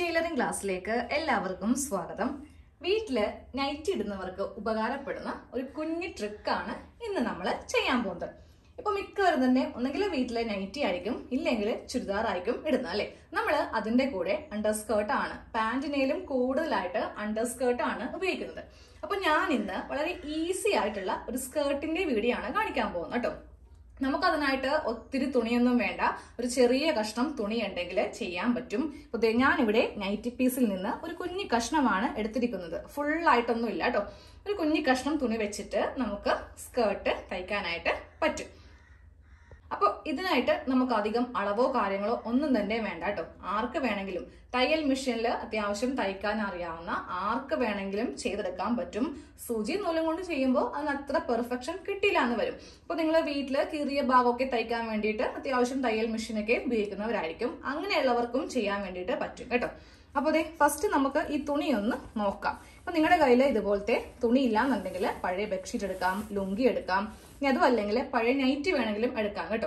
tailoring ക്ലാസ്സിലേക്ക് എല്ലാവർക്കും സ്വാഗതം വീട്ടില് നൈറ്റ് ഇടുന്നവർക്ക് ഉപകാരപ്പെടുന്ന ഒരു കുഞ്ഞു ട്രിക്കാണ് ഇന്ന് നമ്മൾ ചെയ്യാൻ പോകുന്നത് ഇപ്പൊ മിക്കവരും തന്നെ ഒന്നെങ്കിൽ വീട്ടിലെ നൈറ്റി ആയിരിക്കും ഇല്ലെങ്കിൽ ചുരിദാർ ആയിരിക്കും ഇടുന്നത് അല്ലെ നമ്മൾ അതിന്റെ കൂടെ അണ്ടർസ്കേർട്ട് ആണ് പാന്റിനേലും കൂടുതലായിട്ട് അണ്ടർസ്കേർട്ട് ആണ് ഉപയോഗിക്കുന്നത് അപ്പൊ ഞാൻ ഇന്ന് വളരെ ഈസി ആയിട്ടുള്ള ഒരു സ്കേർട്ടിന്റെ വീഡിയോ ആണ് കാണിക്കാൻ പോകുന്നത് കേട്ടോ നമുക്കതിനായിട്ട് ഒത്തിരി തുണിയൊന്നും വേണ്ട ഒരു ചെറിയ കഷ്ണം തുണി ഉണ്ടെങ്കിൽ ചെയ്യാൻ പറ്റും ഇപ്പൊ ദേ ഞാനിവിടെ നൈറ്റി പീസിൽ നിന്ന് ഒരു കുഞ്ഞു കഷ്ണമാണ് എടുത്തിരിക്കുന്നത് ഫുൾ ആയിട്ടൊന്നും ഇല്ല കേട്ടോ ഒരു കുഞ്ഞു കഷ്ണം തുണി വെച്ചിട്ട് നമുക്ക് സ്കേർട്ട് തയ്ക്കാനായിട്ട് പറ്റും അപ്പോൾ ഇതിനായിട്ട് നമുക്ക് അധികം അളവോ കാര്യങ്ങളോ ഒന്നും തന്നെ വേണ്ട കേട്ടോ ആർക്ക് വേണമെങ്കിലും തയ്യൽ മെഷീനിൽ അത്യാവശ്യം തയ്ക്കാൻ അറിയാവുന്ന ആർക്ക് വേണമെങ്കിലും ചെയ്തെടുക്കാൻ പറ്റും സൂചി നൂലും കൊണ്ട് ചെയ്യുമ്പോൾ അതിന് അത്ര പെർഫെക്ഷൻ കിട്ടില്ല എന്ന് വരും അപ്പോൾ നിങ്ങൾ വീട്ടിൽ കീറിയ ഭാഗമൊക്കെ തയ്ക്കാൻ വേണ്ടിയിട്ട് അത്യാവശ്യം തയ്യൽ മെഷീനൊക്കെ ഉപയോഗിക്കുന്നവരായിരിക്കും അങ്ങനെയുള്ളവർക്കും ചെയ്യാൻ വേണ്ടിയിട്ട് പറ്റും കേട്ടോ അപ്പോൾ അതെ ഫസ്റ്റ് നമുക്ക് ഈ തുണി ഒന്ന് നോക്കാം അപ്പൊ നിങ്ങളുടെ കയ്യിൽ ഇതുപോലത്തെ തുണി ഇല്ലാന്നുണ്ടെങ്കിൽ പഴയ ബെഡ്ഷീറ്റ് എടുക്കാം ലുങ്കി എടുക്കാം ഇനി അതും അല്ലെങ്കിൽ പഴയ നൈറ്റ് വേണമെങ്കിലും എടുക്കാം കേട്ടോ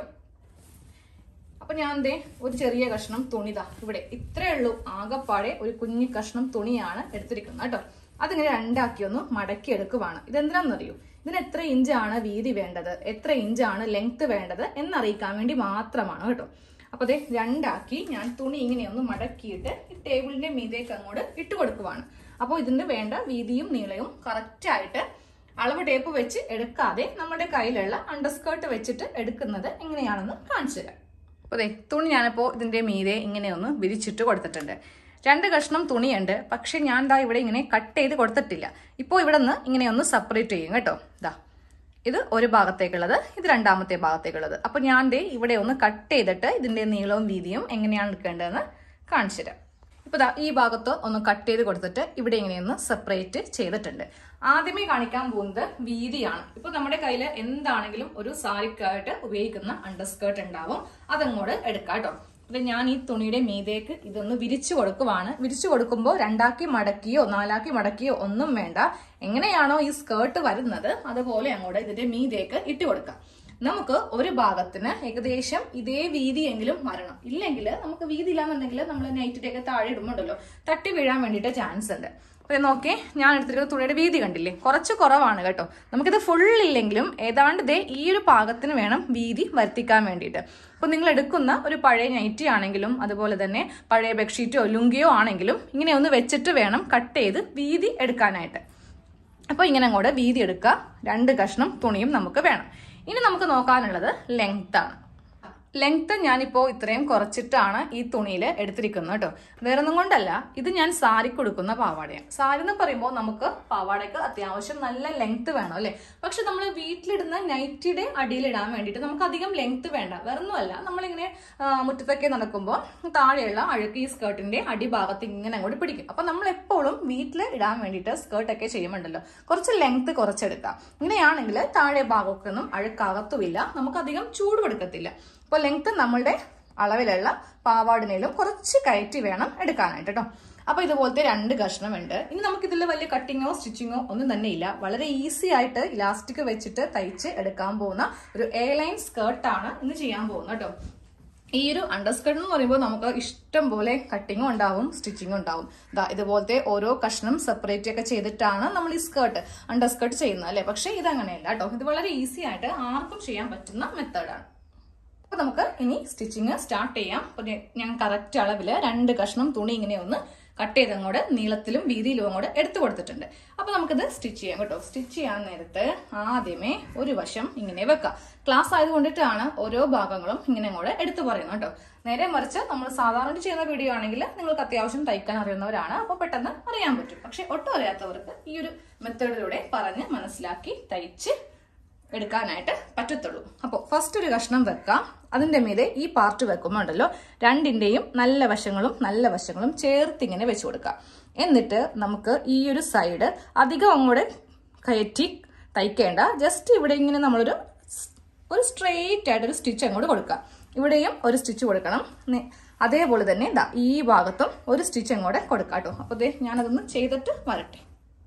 അപ്പൊ ഞാൻ ദേ ഒരു ചെറിയ കഷ്ണം തുണിതാ ഇവിടെ ഇത്രയേ ഉള്ളൂ ആകപ്പാടെ ഒരു കുഞ്ഞു കഷ്ണം തുണിയാണ് എടുത്തിരിക്കുന്നത് കേട്ടോ അതിങ്ങനെ രണ്ടാക്കി ഒന്ന് മടക്കി എടുക്കുവാണ് ഇതെന്തിനാണെന്നറിയോ ഇതിന് എത്ര ഇഞ്ചാണ് വീതി വേണ്ടത് എത്ര ഇഞ്ചാണ് ലെങ്ത് വേണ്ടത് എന്നറിയിക്കാൻ വേണ്ടി മാത്രമാണ് കേട്ടോ അപ്പൊ അതെ രണ്ടാക്കി ഞാൻ തുണി ഇങ്ങനെ ഒന്ന് മടക്കിയിട്ട് ഈ ടേബിളിന്റെ മീതേക്ക് അങ്ങോട്ട് ഇട്ട് കൊടുക്കുവാണ് അപ്പോൾ ഇതിന് വേണ്ട വീതിയും നീളവും കറക്റ്റ് ആയിട്ട് അളവ് ടേപ്പ് വെച്ച് എടുക്കാതെ നമ്മുടെ കയ്യിലുള്ള അണ്ടർസ്കേർട്ട് വെച്ചിട്ട് എടുക്കുന്നത് എങ്ങനെയാണെന്ന് കാണിച്ചു തരാം അപ്പോൾ അതെ തുണി ഞാനിപ്പോൾ ഇതിന്റെ മീതെ ഇങ്ങനെ ഒന്ന് വിരിച്ചിട്ട് കൊടുത്തിട്ടുണ്ട് രണ്ട് കഷ്ണം തുണിയുണ്ട് പക്ഷെ ഞാൻ ദാ ഇവിടെ ഇങ്ങനെ കട്ട് ചെയ്ത് കൊടുത്തിട്ടില്ല ഇപ്പോൾ ഇവിടെ നിന്ന് ഇങ്ങനെ ഒന്ന് സെപ്പറേറ്റ് ചെയ്യും കേട്ടോ ദാ ഇത് ഒരു ഭാഗത്തേക്കുള്ളത് ഇത് രണ്ടാമത്തെ ഭാഗത്തേക്കുള്ളത് അപ്പൊ ഞാൻ ദേ ഇവിടെ ഒന്ന് കട്ട് ചെയ്തിട്ട് ഇതിന്റെ നീളവും വീതിയും എങ്ങനെയാണ് എടുക്കേണ്ടതെന്ന് കാണിച്ചു തരാം ഇപ്പൊ ദാ ഈ ഭാഗത്ത് ഒന്ന് കട്ട് ചെയ്ത് കൊടുത്തിട്ട് ഇവിടെ ഇങ്ങനെയൊന്ന് സെപ്പറേറ്റ് ചെയ്തിട്ടുണ്ട് ആദ്യമേ കാണിക്കാൻ പോകുന്നത് വീതിയാണ് ഇപ്പൊ നമ്മുടെ കയ്യിൽ എന്താണെങ്കിലും ഒരു സാരിക്കായിട്ട് ഉപയോഗിക്കുന്ന അണ്ടർസ്കേർട്ട് ഉണ്ടാവും അതങ്ങോട്ട് എടുക്കാം കേട്ടോ അപ്പൊ ഞാൻ ഈ തുണിയുടെ മീതേക്ക് ഇതൊന്ന് വിരിച്ചു കൊടുക്കുവാണ് വിരിച്ചു കൊടുക്കുമ്പോൾ രണ്ടാക്കി മടക്കിയോ നാലാക്കി മടക്കിയോ ഒന്നും വേണ്ട എങ്ങനെയാണോ ഈ സ്കേർട്ട് വരുന്നത് അതുപോലെ അങ്ങോട്ട് ഇതിന്റെ മീതേക്ക് ഇട്ട് കൊടുക്കാം നമുക്ക് ഒരു ഭാഗത്തിന് ഏകദേശം ഇതേ വീതിയെങ്കിലും വരണം ഇല്ലെങ്കിൽ നമുക്ക് വീതി ഇല്ലാന്നുണ്ടെങ്കിൽ നമ്മൾ നൈറ്റിന്റെ ഒക്കെ താഴെ ഇടുമ്പോണ്ടല്ലോ തട്ടി വീഴാൻ വേണ്ടിയിട്ട് ചാൻസ് ഉണ്ട് അപ്പൊ നോക്കി ഞാൻ എടുത്തിരിക്കുന്ന തുണിയുടെ വീതി കണ്ടില്ലേ കുറച്ച് കുറവാണ് കേട്ടോ നമുക്കിത് ഫുൾ ഇല്ലെങ്കിലും ഏതാണ്ട് ദേ ഈ ഒരു പാകത്തിന് വേണം വീതി വരുത്തിക്കാൻ വേണ്ടിയിട്ട് അപ്പൊ നിങ്ങൾ എടുക്കുന്ന ഒരു പഴയ നൈറ്റി ആണെങ്കിലും അതുപോലെ തന്നെ പഴയ ബെഡ്ഷീറ്റോ ലുങ്കിയോ ആണെങ്കിലും ഇങ്ങനെ ഒന്ന് വെച്ചിട്ട് വേണം കട്ട് ചെയ്ത് വീതി എടുക്കാനായിട്ട് അപ്പോൾ ഇങ്ങനെ അങ്ങോട്ട് വീതി എടുക്കുക രണ്ട് കഷ്ണം തുണിയും നമുക്ക് വേണം ഇനി നമുക്ക് നോക്കാനുള്ളത് ലെങ്ത് ആണ് ലെങ്ത് ഞാനിപ്പോൾ ഇത്രയും കുറച്ചിട്ടാണ് ഈ തുണിയിൽ എടുത്തിരിക്കുന്നത് കേട്ടോ വേറെ ഒന്നും കൊണ്ടല്ല ഇത് ഞാൻ സാരി കൊടുക്കുന്ന പാവാടയാണ് സാരി എന്ന് പറയുമ്പോൾ നമുക്ക് പാവാടയ്ക്ക് അത്യാവശ്യം നല്ല ലെങ്ത് വേണം അല്ലേ പക്ഷെ നമ്മൾ വീട്ടിലിടുന്ന നൈറ്റിയുടെ അടിയിലിടാൻ വേണ്ടിയിട്ട് നമുക്ക് അധികം ലെങ്ത് വേണ്ട വേറെ ഒന്നുമല്ല നമ്മളിങ്ങനെ ആ, മുറ്റത്തൊക്കെ നടക്കുമ്പോൾ താഴെയുള്ള അഴുക്ക് ഈ സ്കേർട്ടിന്റെ അടിഭാഗത്ത് ഇങ്ങനെ അങ്ങോട്ട് പിടിക്കും അപ്പൊ നമ്മൾ എപ്പോഴും വീട്ടിൽ ഇടാൻ വേണ്ടിയിട്ട് സ്കേർട്ടൊക്കെ ചെയ്യുമ്പോണ്ടല്ലോ കുറച്ച് ലെങ്ത് കുറച്ചെടുക്കാം ഇങ്ങനെയാണെങ്കിൽ താഴെ ഭാഗമൊക്കെ ഒന്നും അഴുക്കാകത്തുമില്ല നമുക്ക് അധികം ചൂട് കൊടുക്കത്തില്ല അപ്പോൾ ലെങ്ത് നമ്മളുടെ അളവിലുള്ള പാവാടിനേലും കുറച്ച് കയറ്റി വേണം എടുക്കാനായിട്ട് കേട്ടോ അപ്പൊ ഇതുപോലത്തെ രണ്ട് കഷ്ണമുണ്ട് ഇനി നമുക്ക് ഇതിൽ വലിയ കട്ടിങ്ങോ സ്റ്റിച്ചിങ്ങോ ഒന്നും തന്നെ ഇല്ല വളരെ ഈസി ആയിട്ട് ഇലാസ്റ്റിക് വെച്ചിട്ട് തയ്ച്ച് എടുക്കാൻ പോകുന്ന ഒരു എ ലൈൻ സ്കേർട്ടാണ് ഇന്ന് ചെയ്യാൻ പോകുന്നത് കേട്ടോ ഈ ഒരു അണ്ടർസ്കേർട്ട് എന്ന് പറയുമ്പോൾ നമുക്ക് ഇഷ്ടം പോലെ കട്ടിങ്ങും ഉണ്ടാവും സ്റ്റിച്ചിങ്ങും ഉണ്ടാവും ദാ ഇതുപോലത്തെ ഓരോ കഷ്ണം സെപ്പറേറ്റ് ഒക്കെ ചെയ്തിട്ടാണ് നമ്മൾ ഈ സ്കേർട്ട് അണ്ടർസ്കേർട്ട് ചെയ്യുന്നത് അല്ലേ പക്ഷേ ഇതങ്ങനെയല്ല കേട്ടോ ഇത് വളരെ ഈസി ആയിട്ട് ആർക്കും ചെയ്യാൻ പറ്റുന്ന മെത്തേഡാണ് അപ്പൊ നമുക്ക് ഇനി സ്റ്റിച്ചിങ് സ്റ്റാർട്ട് ചെയ്യാം അപ്പൊ ദേ ഞാൻ കറക്റ്റ് അളവില് രണ്ട് കഷ്ണം തുണി ഇങ്ങനെ ഒന്ന് കട്ട് ചെയ്ത് അങ്ങോട്ട് നീളത്തിലും വീതിയിലും അങ്ങോട്ട് എടുത്തു കൊടുത്തിട്ടുണ്ട് അപ്പൊ നമുക്കിത് സ്റ്റിച്ച് ചെയ്യാം കേട്ടോ സ്റ്റിച്ച് ചെയ്യാൻ നേരത്ത് ആദ്യമേ ഒരു വശം ഇങ്ങനെ വെക്കാം ക്ലാസ് ആയതുകൊണ്ടിട്ടാണ് ഓരോ ഭാഗങ്ങളും ഇങ്ങനെ അങ്ങോട്ട് എടുത്തു പറയുന്നത് കേട്ടോ നേരെ മറിച്ച് നമ്മൾ സാധാരണ ചെയ്യുന്ന വീഡിയോ ആണെങ്കിൽ നിങ്ങൾക്ക് അത്യാവശ്യം തയ്ക്കാൻ അറിയുന്നവരാണ് അപ്പോൾ പെട്ടെന്ന് അറിയാൻ പറ്റും പക്ഷെ ഒട്ടും അറിയാത്തവർക്ക് ഈ ഒരു മെത്തേഡിലൂടെ പറഞ്ഞ് മനസ്സിലാക്കി തയ്ച്ച് എടുക്കാനായിട്ട് പറ്റത്തുള്ളൂ അപ്പോൾ ഫസ്റ്റ് ഒരു കഷ്ണം വെക്കാം അതിന്റെ മീതെ ഈ പാർട്ട് വെക്കുമ്പോൾ ഉണ്ടല്ലോ രണ്ടിന്റെയും നല്ല വശങ്ങളും നല്ല വശങ്ങളും ചേർത്ത് ഇങ്ങനെ വെച്ച് കൊടുക്കാം എന്നിട്ട് നമുക്ക് ഈ ഒരു സൈഡ് അധികം അങ്ങോട്ട് കയറ്റി തയ്ക്കേണ്ട ജസ്റ്റ് ഇവിടെ ഇങ്ങനെ നമ്മളൊരു സ്- ഒരു സ്ട്രെയിറ്റ് ആയിട്ട് ഒരു സ്റ്റിച്ച് അങ്ങോട്ട് കൊടുക്കാം ഇവിടെയും ഒരു സ്റ്റിച്ച് കൊടുക്കണം നെ- അതേപോലെ തന്നെ ദാ ഈ ഭാഗത്തും ഒരു സ്റ്റിച്ച് അങ്ങോട്ട് കൊടുക്കാം കേട്ടോ അപ്പോൾ ദേ ഞാനതൊന്ന് ചെയ്തിട്ട് വരട്ടെ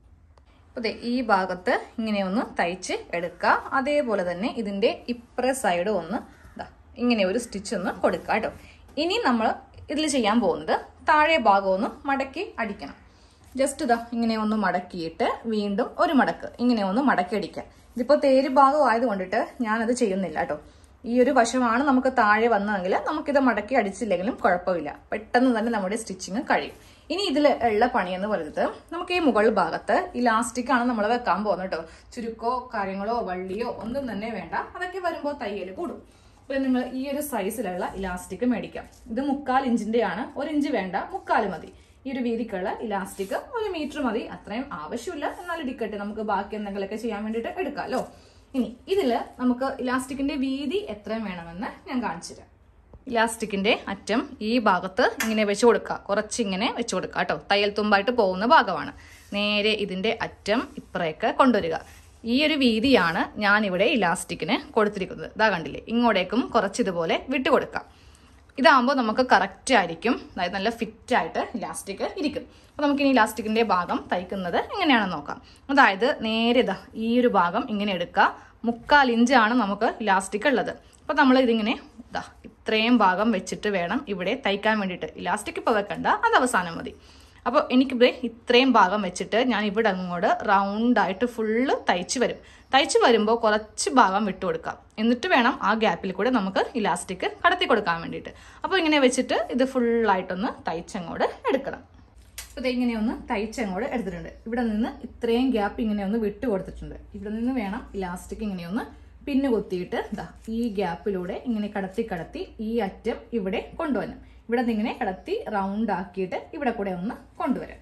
അപ്പോൾ ദേ ഈ ഭാഗത്ത് ഇങ്ങനെ ഒന്ന് തയ്ച്ച് എടുക്കുക അതേപോലെ തന്നെ ഇതിന്റെ ഇപ്പുറ സൈഡ് ഒന്ന് ദാ ഇങ്ങനെ ഒരു സ്റ്റിച്ച് ഒന്ന് കൊടുക്കുക കേട്ടോ ഇനി നമ്മൾ ഇതിൽ ചെയ്യാൻ പോകുന്നത് താഴെ ഭാഗം ഒന്ന് മടക്കി അടിക്കണം ജസ്റ്റ് ഇതാ ഇങ്ങനെ ഒന്ന് മടക്കിയിട്ട് വീണ്ടും ഒരു മടക്ക് ഇങ്ങനെ ഒന്ന് മടക്കി അടിക്കുക ഇതിപ്പോൾ തേര് ഭാഗം ആയതുകൊണ്ടിട്ട് ഞാനത് ചെയ്യുന്നില്ല കേട്ടോ ഈ ഒരു വശമാണ് നമുക്ക് താഴെ വന്നതെങ്കിൽ നമുക്കിത് മടക്കി അടിച്ചില്ലെങ്കിലും കുഴപ്പമില്ല പെട്ടെന്ന് തന്നെ നമ്മുടെ സ്റ്റിച്ചിങ് കഴിയും ഇനി ഇതിൽ ഉള്ള പണി എന്ന് പറയുന്നത് നമുക്ക് ഈ മുകൾ ഭാഗത്ത് ഇലാസ്റ്റിക് ആണ് നമ്മൾ വെക്കാൻ പോകുന്നത് കേട്ടോ ചുരുക്കോ കാര്യങ്ങളോ വള്ളിയോ ഒന്നും തന്നെ വേണ്ട അതൊക്കെ വരുമ്പോൾ തയ്യൽ കൂടും ഇപ്പൊ നിങ്ങൾ ഈ ഒരു സൈസിലുള്ള ഇലാസ്റ്റിക് മേടിക്കാം ഇത് മുക്കാൽ ഇഞ്ചിന്റെയാണ് ഒരു ഇഞ്ച് വേണ്ട മുക്കാൽ മതി ഈ ഒരു വീതിക്കുള്ള ഇലാസ്റ്റിക് ഒരു മീറ്റർ മതി അത്രയും ആവശ്യമില്ല എന്നാൽ ഇടിക്കട്ടെ നമുക്ക് ബാക്കി എന്തെങ്കിലുമൊക്കെ ചെയ്യാൻ വേണ്ടിയിട്ട് എടുക്കാമല്ലോ ഇനി ഇതില് നമുക്ക് ഇലാസ്റ്റിക്കിന്റെ വീതി എത്രയും വേണമെന്ന് ഞാൻ കാണിച്ചു തരാം ഇലാസ്റ്റിക്കിന്റെ അറ്റം ഈ ഭാഗത്ത് ഇങ്ങനെ വെച്ച് കൊടുക്കുക കുറച്ചിങ്ങനെ വെച്ച് കൊടുക്കുക കേട്ടോ തയ്യൽ തുമ്പായിട്ട് പോകുന്ന ഭാഗമാണ് നേരെ ഇതിന്റെ അറ്റം ഇപ്പറേക്ക് കൊണ്ടുവരിക ഈ ഒരു വീതിയാണ് ഞാൻ ഇവിടെ ഇലാസ്റ്റിക്കിന് കൊടുത്തിരിക്കുന്നത് ഇതാ കണ്ടില്ലേ ഇങ്ങോട്ടേക്കും കുറച്ച് ഇതുപോലെ വിട്ടു കൊടുക്കാം ഇതാകുമ്പോൾ നമുക്ക് കറക്റ്റ് ആയിരിക്കും അതായത് നല്ല ഫിറ്റ് ആയിട്ട് ഇലാസ്റ്റിക് ഇരിക്കും അപ്പോൾ നമുക്ക് ഇനി ഇലാസ്റ്റിക്കിന്റെ ഭാഗം തയ്ക്കുന്നത് എങ്ങനെയാണെന്ന് നോക്കാം അതായത് നേരെ ഇതാ ഈ ഒരു ഭാഗം ഇങ്ങനെ എടുക്കുക മുക്കാൽ ഇഞ്ചാണ് നമുക്ക് ഇലാസ്റ്റിക് ഉള്ളത് അപ്പോൾ നമ്മൾ ഇതിങ്ങനെ ഇതാ ഇത്രയും ഭാഗം വെച്ചിട്ട് വേണം ഇവിടെ തയ്ക്കാൻ വേണ്ടിയിട്ട് ഇലാസ്റ്റിക് ഇപ്പോൾ വെക്കണ്ട അത് അവസാനം മതി അപ്പോൾ എനിക്കിവിടെ ഇത്രയും ഭാഗം വെച്ചിട്ട് ഞാൻ ഇവിടെ അങ്ങോട്ട് റൗണ്ടായിട്ട് ഫുള്ള് തയ്ച്ച് വരും തയ്ച്ച് വരുമ്പോൾ കുറച്ച് ഭാഗം വിട്ടു കൊടുക്കാം എന്നിട്ട് വേണം ആ ഗ്യാപ്പിൽ കൂടെ നമുക്ക് ഇലാസ്റ്റിക് കടത്തി കൊടുക്കാൻ വേണ്ടിയിട്ട് അപ്പോൾ ഇങ്ങനെ വെച്ചിട്ട് ഇത് ഫുള്ളായിട്ടൊന്ന് തയ്ച്ചങ്ങോട്ട് എടുക്കണം അപ്പോൾ ഇത് ഇങ്ങനെ ഒന്ന് തയ്ച്ചങ്ങോട്ട് എടുത്തിട്ടുണ്ട് ഇവിടെ നിന്ന് ഇത്രയും ഗ്യാപ്പ് ഇങ്ങനെ ഒന്ന് വിട്ടു കൊടുത്തിട്ടുണ്ട് ഇവിടെ നിന്ന് വേണം ഇലാസ്റ്റിക് ഇങ്ങനെ ഒന്ന് പിന്നു കുത്തിയിട്ട് ഇതാ ഈ ഗ്യാപ്പിലൂടെ ഇങ്ങനെ കടത്തി കടത്തി ഈ അറ്റം ഇവിടെ കൊണ്ടുവരണം ഇവിടെ നിന്ന് ഇങ്ങനെ കടത്തി റൗണ്ട് ആക്കിയിട്ട് ഇവിടെ കൂടെ ഒന്ന് കൊണ്ടുവരാം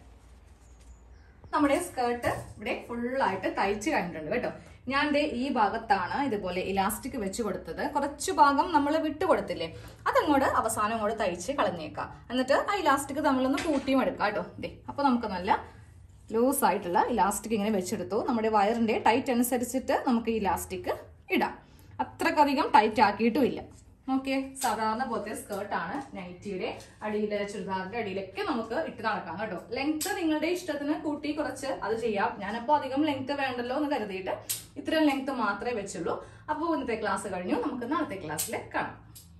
നമ്മുടെ സ്കേർട്ട് ഇവിടെ ഫുള്ളായിട്ട് തയ്ച്ച് കഴിഞ്ഞിട്ടുണ്ട് കേട്ടോ ഞാൻ ദേ ഈ ഭാഗത്താണ് ഇതുപോലെ ഇലാസ്റ്റിക് വെച്ച് കൊടുത്തത് കുറച്ച് ഭാഗം നമ്മൾ വിട്ടു കൊടുത്തില്ലേ അതങ്ങോട്ട് അവസാനം അങ്ങോട്ട് തയ്ച്ച് കളഞ്ഞേക്കാം എന്നിട്ട് ആ ഇലാസ്റ്റിക് നമ്മളൊന്ന് കൂട്ടിയും എടുക്കാം കേട്ടോ ദേ അപ്പൊ നമുക്ക് നല്ല ലൂസ് ആയിട്ടുള്ള ഇലാസ്റ്റിക് ഇങ്ങനെ വെച്ചെടുത്തു നമ്മുടെ വയറിന്റെ ടൈറ്റ് അനുസരിച്ചിട്ട് നമുക്ക് ഈ ഇലാസ്റ്റിക് ഇടാം അത്രക്കധികം ടൈറ്റ് ആക്കിയിട്ടുമില്ല ഓക്കെ സാധാരണ പോലത്തെ സ്കേർട്ടാണ് നൈറ്റിയുടെ അടിയിലെ ചുരിദാറിന്റെ അടിയിലൊക്കെ നമുക്ക് ഇട്ട് നടക്കാം കേട്ടോ ലെങ്ത് നിങ്ങളുടെ ഇഷ്ടത്തിന് കൂട്ടി കുറച്ച് അത് ചെയ്യാം ഞാനപ്പോൾ അധികം ലെങ്ത് വേണ്ടല്ലോ എന്ന് കരുതിയിട്ട് ഇത്രയും ലെങ്ത് മാത്രമേ വെച്ചുള്ളൂ അപ്പോൾ ഇന്നത്തെ ക്ലാസ് കഴിഞ്ഞു നമുക്ക് നാളത്തെ ക്ലാസ്സിൽ കാണാം